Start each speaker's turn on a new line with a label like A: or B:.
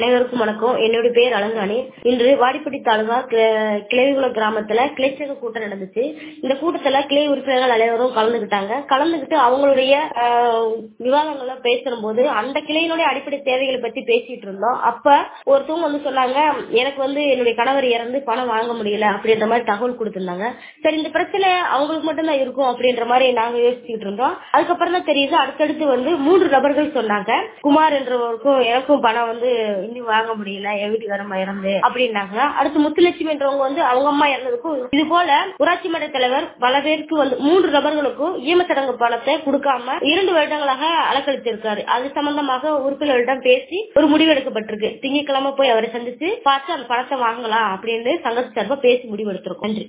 A: அனைவருக்கும் வணக்கம் என்னுடைய பேர் அலங்காணி இன்று வாடிப்பட்டி தாலுகா கி- கிளைவிகுளம் கிராமத்துல கிளைச்சங்க கூட்டம் நடந்துச்சு இந்த கூட்டத்துல கிளை உறுப்பினர்கள் அனைவரும் கலந்துக்கிட்டாங்க கலந்துக்கிட்டு அவங்களுடைய ஆஹ், விவாதங்களை பேசும்போது அந்த கிளையினுடைய அடிப்படை தேவைகளை பத்தி பேசிட்டு இருந்தோம் அப்ப ஒருத்தவங்க வந்து சொன்னாங்க எனக்கு வந்து என்னுடைய கணவர் இறந்து பணம் வாங்க முடியல அப்படின்ற மாதிரி தகவல் கொடுத்திருந்தாங்க சரி இந்த பிரச்சனை அவங்களுக்கு மட்டும்தான் இருக்கும் அப்படின்ற மாதிரி நாங்க யோசிச்சுட்டு இருந்தோம் அதுக்கப்புறம் தான் தெரியுது அடுத்தடுத்து வந்து மூன்று நபர்கள் சொன்னாங்க குமார் என்றவருக்கும் எனக்கும் பணம் வந்து இன்னும் வாங்க முடியல என் வீட்டுக்காரம்மா இறந்து அப்படின்னாங்க அடுத்து முத்துலட்சுமி என்றவங்க வந்து அவங்க அம்மா இறந்ததுக்கும் இது போல ஊராட்சி மன்ற தலைவர் பல பேருக்கு வந்து மூன்று நபர்களுக்கும் ஈமச்சடங்கு பணத்தை கொடுக்காம இரண்டு வருடங்களாக அலக்கழித்திருக்காரு அது சம்பந்தமாக உறுப்பினர்களிடம் பேசி ஒரு முடிவு எடுக்கப்பட்டிருக்கு திங்கட்கிழமை போய் அவரை சந்திச்சு பார்த்து அந்த பணத்தை வாங்கலாம் அப்படின்னு சங்கத்து சார்பா பேசி முடிவு எடுத்திருக்கோம் நன்றி